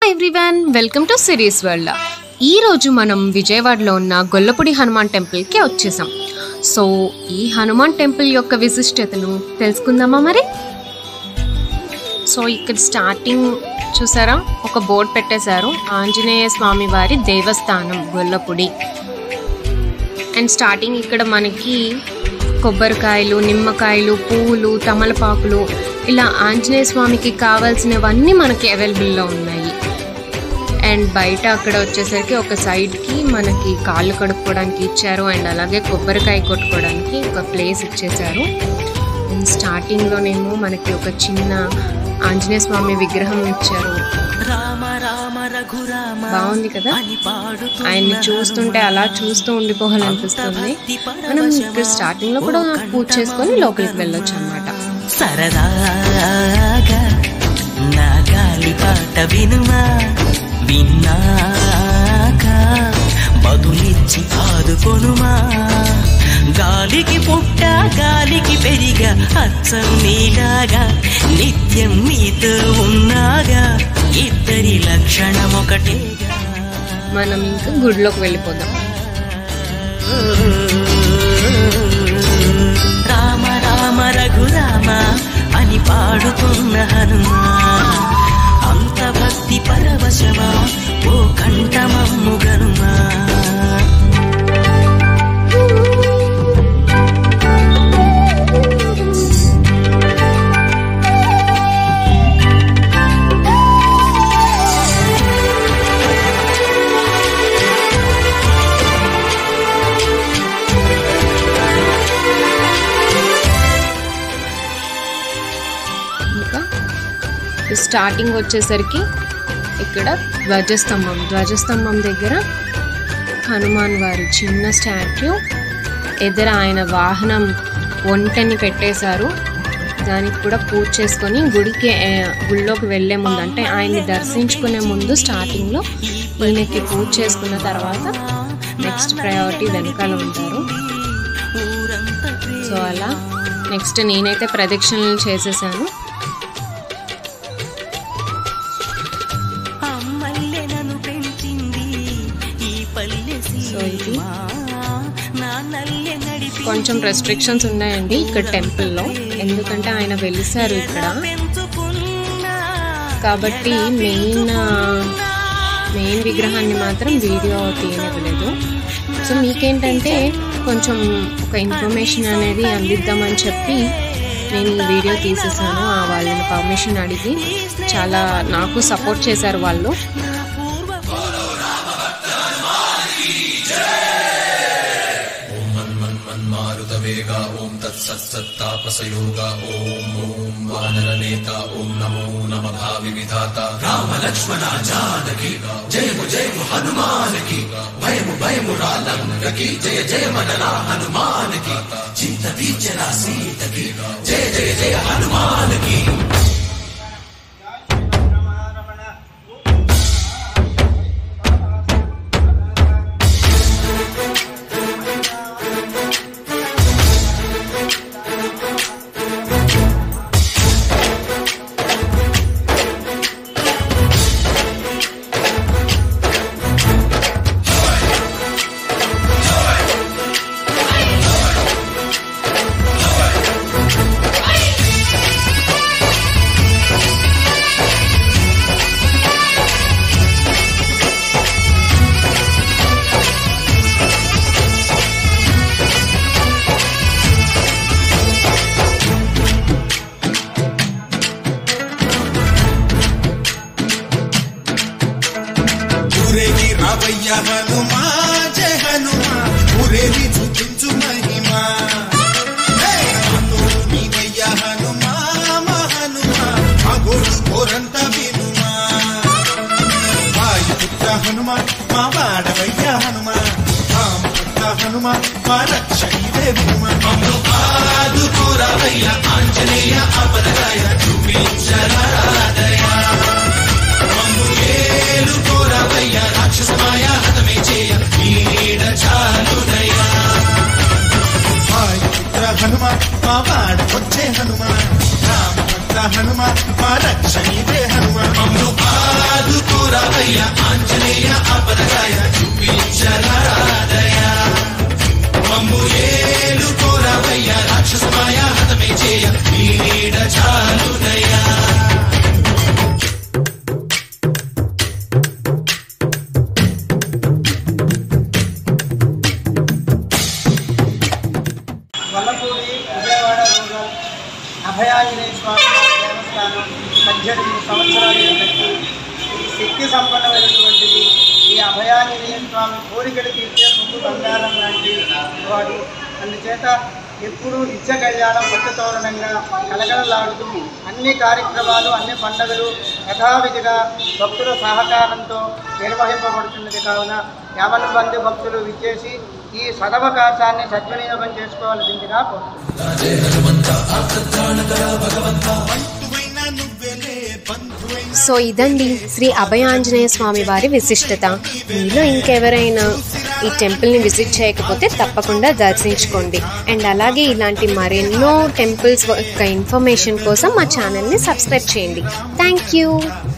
Everyone welcome to series world ఈ రోజు మనం విజయవాడలో ఉన్న గొల్లపూడి హనుమాన్ టెంపుల్కి వచ్చేసాం సో ఈ హనుమాన్ టెంపుల్ యొక్క విశిష్టతను తెలుసుకుందామా మరి సో ఇక్కడ స్టార్టింగ్ చూసారా ఒక బోర్డు పెట్టేశారు ఆంజనేయ స్వామి వారి దేవస్థానం గొల్లపూడి అండ్ స్టార్టింగ్ ఇక్కడ మనకి కొబ్బరికాయలు నిమ్మకాయలు పువ్వులు తమలపాకులు ఇలా ఆంజనేయ స్వామికి కావాల్సినవన్నీ మనకి అవైలబుల్లో ఉన్నాయి అండ్ బయట అక్కడ వచ్చేసరికి ఒక సైడ్కి మనకి కాళ్ళు కడుక్కోవడానికి ఇచ్చారు అండ్ అలాగే కొబ్బరికాయ కొట్టుకోవడానికి ఒక ప్లేస్ ఇచ్చేశారు అండ్ స్టార్టింగ్లోనేమో మనకి ఒక చిన్న ఆంజనేయ స్వామి విగ్రహం ఇచ్చారు రామ రామ రఘురామ బాగుంది కదా అని పాడుతూ ఆయన్ని చూస్తుంటే అలా చూస్తూ ఉండిపోవాలనిపిస్తుంది మనం ఇక్కడ స్టార్టింగ్ లో కూడా పూజ చేసుకొని లోపలికి వెళ్ళొచ్చు అనమాట సరదాగా నా గాలి పాట వినుమా విన్నాక బదులిచ్చి ఆదుకొనుమా గాలికి పుట్ట గాలికి పెరిగా అచ్చం నీలాగా నిత్యం నీతో ఉన్నాగా ఇద్దరి లక్షణం ఒకటేగా మనం ఇంకా గుడిలోకి వెళ్ళిపోదాం రామ రామ రఘురామ అని పాడుతున్న హనుమా అంత భక్తి పరవశమా ఓ కంఠమమ్ము గనుమా ఇంకా స్టార్టింగ్ వచ్చేసరికి ఇక్కడ ధ్వజస్తంభం ధ్వజస్తంభం దగ్గర హనుమాన్ వారి చిన్న స్టాట్యూ ఎదుర ఆయన వాహనం ఒంటని పెట్టేశారు దానికి కూడా పూజ చేసుకొని గుడికి ఆ, గుడిలోకి వెళ్ళే ముందు అంటే ఆయన్ని దర్శించుకునే ముందు స్టార్టింగ్లో ఈయనకి పూజ చేసుకున్న తర్వాత నెక్స్ట్ ప్రయారిటీ వెనకాల ఉంటారు ఊరంతా సో అలా నెక్స్ట్ నేనైతే ప్రదక్షిణలు చేసేసాను అమ్మల్లె నన్ను పెంచింది ఈ పల్లె సో ఇది సీమా నా నల్లె నడిపి కొంచెం రెస్ట్రిక్షన్స్ ఉన్నాయండి ఇక్కడ టెంపుల్లో ఎందుకంటే ఆయన వెలిసారు ఇక్కడ పెంచుకున్నా కాబట్టి మెయిన్ మెయిన్ విగ్రహాన్ని మాత్రం వీడియో తీయనివ్వలేదు సో మీకేంటంటే కొంచెం ఒక ఇన్ఫర్మేషన్ అనేది అందిద్దామని చెప్పి నేను ఈ వీడియో తీసేసాను ఆ వాళ్ళని పర్మిషన్ అడిగి చాలా నాకు సపోర్ట్ చేశారు వాళ్ళు మన్మారుతవేగ ఓం తత్సత్సత్తాపసయోగ ఓం ఓం వానరనేత ఓం నమో నమ భావి విధాత రామ లక్ష్మణ జానకి జయము జయము హనుమానకి భయము భయము రాలంకకి జయ జయ మనలా హనుమానకి చింత తీర్చరా సీతకి జయ జయ జయ హనుమానకి ఊరేగి రావయ్య హనుమా జయ హనుమా ఊరేగి చూపించు మహిమా హే! నాతో నీవయ్య హనుమా మా హనుమా మా గోడు కోరంత వినుమా వాయుపుత్ర హనుమా మా వాడవయ్య హనుమా రామపుత్ర హనుమా మా రక్షణిదే వినుమా మమ్ము ఆదుకోరావయ్య ఆంజనేయ అపరగాయ చూపించరాదయ మమ్ము ఏలుకోరావయ్య రాక్షసమాయ హతమే చేయ నీడ చాలుదయ్యా వాయుపుత్ర హనుమ మా వాడ వచ్చే హనుమ రామభక్త హనుమ మా రక్షణిదే హనుమ మమ్ము ఆదుకోరా వల్లపూడి విజయవాడ రూరల్ అభయాంజనేయ స్వామి వారి దేవస్థానం పద్దెనిమిది సంవత్సరాలు పెట్టి ఇది శక్తి సంపన్నమైనటువంటిది ఈ అభయాంజనేయ స్వామి కోరికలు తీర్చే ముందు బంగారం లాంటి వాడు అందుచేత ఎప్పుడూ నిత్య కళ్యాణం కొత్త తోరణంగా కలకలలాడుతూ అన్ని కార్యక్రమాలు అన్ని పండుగలు యథావిధిగా భక్తుల సహకారంతో నిర్వహింపబడుతున్నది కావున యావన్ మంది భక్తులు విచ్చేసి ఈ సదవకాశాన్ని సద్వినియోగం చేసుకోవాల్సిందిగా కోరుతున్నాను బంధువైనా నువ్వెలే బంధువైనా సో ఇదండి శ్రీ అభయాంజనేయ స్వామి వారి విశిష్టత మీలో ఇంకెవరైనా ఈ టెంపుల్ని విజిట్ చేయకపోతే తప్పకుండా దర్శించుకోండి అండ్ అలాగే ఇలాంటి మరెన్నో టెంపుల్స్ యొక్క ఇన్ఫర్మేషన్ కోసం మా ఛానల్ని సబ్స్క్రైబ్ చేయండి థ్యాంక్ యూ